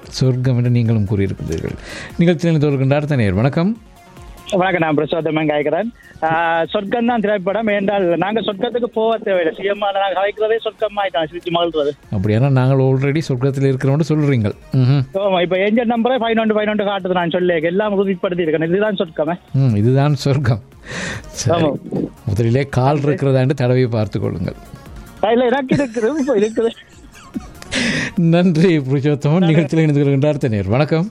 சொர்க்கம் என்று நீங்களும் கூறியிருக்கிறீர்கள் நிகழ்ச்சியில் தோற்கின்றார் தனியார் வணக்கம் வணக்கம் நான் பிரசோத்தமன் காய்க்கிறேன் சொர்க்கம் தான் திரைப்படம் என்றால் நாங்க சொர்க்கத்துக்கு போக தேவையில்லை சிஎம் நாங்க கலைக்கிறதே சொர்க்கம் ஆயிட்டான் சிரிச்சு மகிழ்றது அப்படியானா நாங்கள் ஆல்ரெடி சொர்க்கத்தில் இருக்கிறோம்னு சொல்கிறீங்கள் ம் ஆமா, இப்ப என்ஜின் நம்பரே ஃபைவ் நோண்டு ஃபைவ் நோண்டு காட்டுது நான் சொல்லி எல்லாம் உறுதிப்படுத்தி இருக்கேன் இதுதான் சொர்க்கமே ம் இதுதான் சொர்க்கம் சரி ஆமா. முதலிலே கால் இருக்கிறதாண்டு தடவை பார்த்துக் கொள்ளுங்கள் இல்ல எனக்கு இருக்குது இப்ப இருக்குது நன்றி புருஷோத்தமன் நிகழ்ச்சியில் இணைந்து கொள்கின்றார் தனியார் வணக்கம்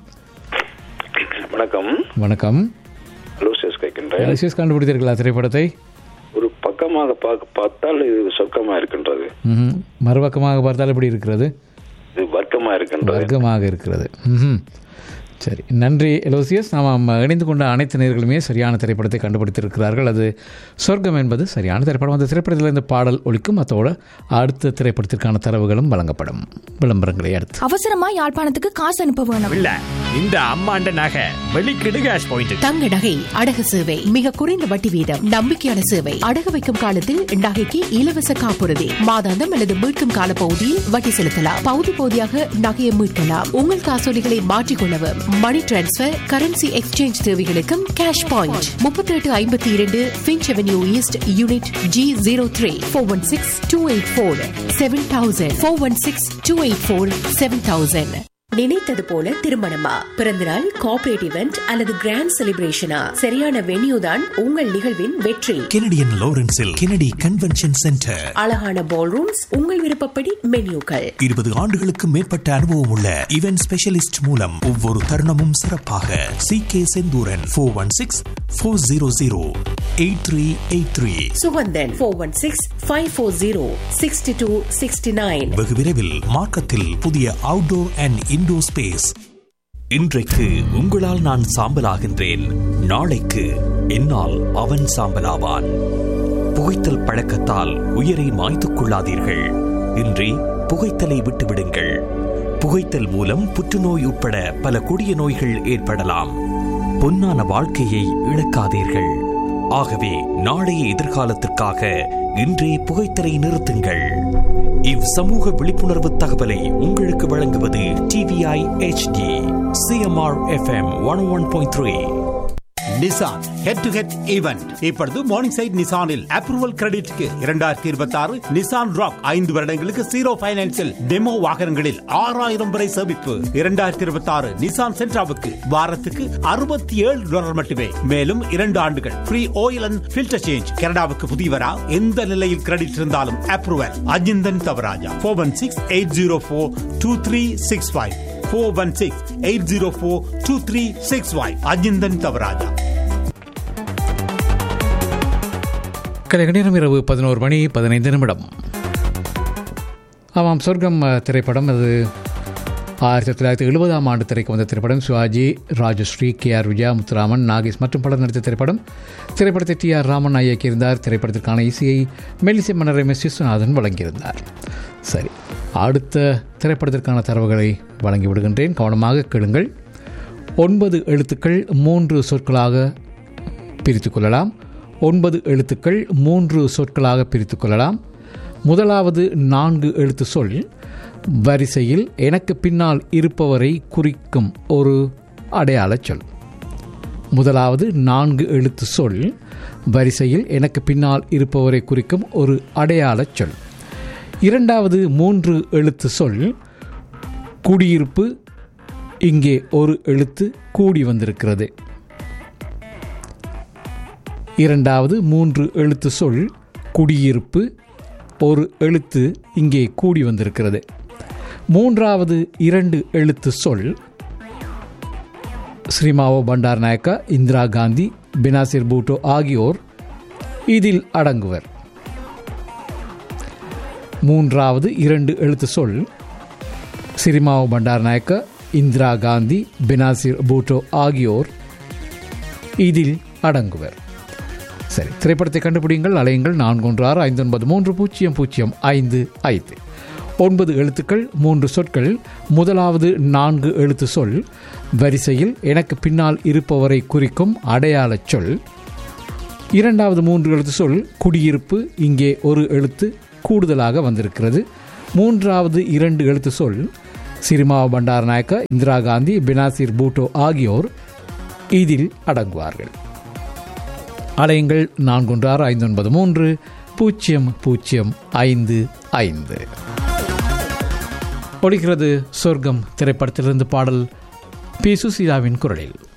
வணக்கம் வணக்கம் லூசியஸ் கேட்கின்றேன் அலிசியஸ் கண்டுபிடித்தீர்களா திரைப்படத்தை ஒரு பக்கமாக பார்க்க பார்த்தால் இது சொர்க்கமா இருக்கின்றது ம்ஹும். மறுபக்கமாக பார்த்தால் எப்படி இருக்கிறது இது வர்க்கமா இருக்கின்றது வர்க்கமாக இருக்கிறது ம்ஹும். சரி நன்றி எலோசியஸ் நாம் இணைந்து கொண்ட அனைத்து நேர்களுமே சரியான திரைப்படத்தை கண்டுபிடித்திருக்கிறார்கள் அது சொர்க்கம் என்பது சரியான திரைப்படம் அந்த திரைப்படத்தில் இந்த பாடல் ஒலிக்கும் அத்தோடு அடுத்த திரைப்படத்திற்கான தரவுகளும் வழங்கப்படும் விளம்பரங்களை அடுத்து அவசரமா யாழ்ப்பாணத்துக்கு காசு அனுப்ப வேணும் இல்ல இந்த அம்மாண்ட நகை வெளிக்கிடு கேஷ் பாயிண்ட் தங்க நகை அடகு சேவை மிக குறைந்த வட்டி வீதம் நம்பிக்கையான சேவை அடகு வைக்கும் காலத்தில் நகைக்கு இலவச காப்புறுதி மாதாந்தம் அல்லது மீட்கும் கால பகுதியில் வட்டி செலுத்தலாம் பகுதி பகுதியாக நகையை மீட்கலாம் உங்கள் காசோலிகளை மாற்றிக்கொள்ளவும் மணி டிரான்ஸ்பர் கரன்சி எக்ஸ்சேஞ்ச் தேவைகளுக்கும் கேஷ் பாயிண்ட் முப்பத்தி எட்டு ஐம்பத்தி இரண்டு Finch avenue east unit G zero three four one six two eight four seven thousand four one six two eight four seven thousand நினைத்தது போல திருமணமா பிறந்தநாள் கார்ப்பரேட் இவெண்ட் அல்லது கிராண்ட் செலிப்ரேஷனா சரியான வென்யூ தான் உங்கள் நிகழ்வின் வெற்றி கெனடியன் லாரன்ஸில் கெனடி கன்வென்ஷன் சென்டர் அழகான பால் ரூம்ஸ் உங்கள் விருப்பப்படி மென்யூக்கள் இருபது ஆண்டுகளுக்கு மேற்பட்ட அனுபவம் உள்ள இவென்ட் ஸ்பெஷலிஸ்ட் மூலம் ஒவ்வொரு தருணமும் சிறப்பாக C K Senthooran four one six four zero zero eight three eight three Suganthan four one six five four zero sixty two sixty nine வெகு விரைவில் மார்க்கத்தில் புதிய அவுட்டோர் அண்ட் இன்டோர் ஸ்பேஸ் இன்றைக்கு உங்களால் நான் சாம்பலாகின்றேன் நாளைக்கு என்னால் அவன் சாம்பலாவான் புகைத்தல் பழக்கத்தால் உயிரை மாய்த்துக் கொள்ளாதீர்கள் இன்றி புகைத்தலை விட்டுவிடுங்கள் புகைத்தல் மூலம் புற்றுநோய் உட்பட பல கொடிய நோய்கள் ஏற்படலாம் பொன்னான வாழ்க்கையை இழக்காதீர்கள் ஆகவே நாளைய எதிர்காலத்திற்காக இன்றே புகைத்தலை நிறுத்துங்கள் இவ் சமூக விழிப்புணர்வு தகவலை உங்களுக்கு வழங்குவது TVI HD CMR FM one one point three Nissan head to head event இப்பொழுது மார்னிங் சைட் நிசானில் அப்ரூவல் கிரெடிட்க்கு இரண்டாயிரத்தி இருபத்தி ஆறு நிசான் ராக் ஐந்து வருடங்களுக்கு ஜீரோ பைனான்சில் டெமோ வாகனங்களில் ஆறாயிரம் வரை சேமிப்பு இரண்டாயிரத்தி இருபத்தி ஆறு நிசான் சென்ட்ராவுக்கு வாரத்துக்கு அறுபத்தி ஏழு டாலர் மட்டுமே மேலும் இரண்டு ஆண்டுகள் free oil and filter change கனடாவுக்கு புதியவரா எந்த நிலையில் கிரெடிட் இருந்தாலும் approval Ajinthan Thavaraja four one six eight zero four two three six five four one six eight zero four two three six five Ajinthan Thavaraja கலைக நேரம் இரவு பதினோரு மணி பதினைந்து நிமிடம் ஆமாம் சொர்க்கம் அஹ், திரைப்படம் அது ஆயிரத்தி தொள்ளாயிரத்தி எழுபதாம் ஆண்டு திரைக்கு வந்த திரைப்படம் சிவாஜி ராஜஸ்ரீ கே ஆர் விஜயா முத்துராமன் நாகேஷ் மற்றும் பலர் நடித்த திரைப்படம் திரைப்படத்தை டி ஆர் ராமன் இயக்கியிருந்தார் திரைப்படத்திற்கான இசையை மெல்லிசை மன்னர் எம் எஸ் விஸ்வநாதன் வழங்கியிருந்தார் சரி அடுத்த திரைப்படத்திற்கான தரவுகளை வழங்கி விடுகின்றேன் கவனமாக கேளுங்கள் ஒன்பது எழுத்துக்கள் மூன்று சொற்களாக பிரித்து கொள்ளலாம் ஒன்பது எழுத்துக்கள் மூன்று சொற்களாக பிரித்து கொள்ளலாம் முதலாவது நான்கு எழுத்து சொல் வரிசையில் எனக்கு பின்னால் இருப்பவரை குறிக்கும் ஒரு அடையாளச் சொல் முதலாவது நான்கு எழுத்து சொல் வரிசையில் எனக்கு பின்னால் இருப்பவரை குறிக்கும் ஒரு அடையாளச் சொல் இரண்டாவது மூன்று எழுத்து சொல் குடியிருப்பு இங்கே ஒரு எழுத்து கூடி வந்திருக்கிறது இரண்டாவது மூன்று எழுத்து சொல் குடியிருப்பு ஒரு எழுத்து இங்கே கூடி வந்திருக்கிறது மூன்றாவது இரண்டு எழுத்து சொல் ஸ்ரீமாவோ பண்டார் நாயக்கா இந்திரா காந்தி பினாசிர் பூட்டோ ஆகியோர் இதில் அடங்குவர் மூன்றாவது இரண்டு எழுத்து சொல் சிரிமாவோ பண்டார் நாயக்கா இந்திரா காந்தி பினாசிர் பூட்டோ ஆகியோர் இதில் அடங்குவர் சரி திரைப்படத்தை கண்டுபிடிங்கள் அலையுங்கள் நான்கு ஒன்று ஆறு ஐந்து ஒன்பது மூன்று பூஜ்ஜியம் பூஜ்ஜியம் ஐந்து ஐந்து ஒன்பது எழுத்துக்கள் மூன்று சொற்கள் முதலாவது நான்கு எழுத்து சொல் வரிசையில் எனக்கு பின்னால் இருப்பவரை குறிக்கும் அடையாளச் சொல் இரண்டாவது மூன்று எழுத்து சொல் குடியிருப்பு இங்கே ஒரு எழுத்து கூடுதலாக வந்திருக்கிறது மூன்றாவது இரண்டு எழுத்து சொல் சிரிமா பண்டாரநாயக்க இந்திரா காந்தி பினாசிர் பூட்டோ ஆகியோர் இதில் அடங்குவார்கள் அலையுங்கள் நான்கு ஆறு ஐந்து ஒன்பது மூன்று பூஜ்ஜியம் பூஜ்ஜியம் ஐந்து ஐந்து ஒழிக்கிறது சொர்க்கம் திரைப்படத்திலிருந்து பாடல் பி சுசீலாவின் குரலில்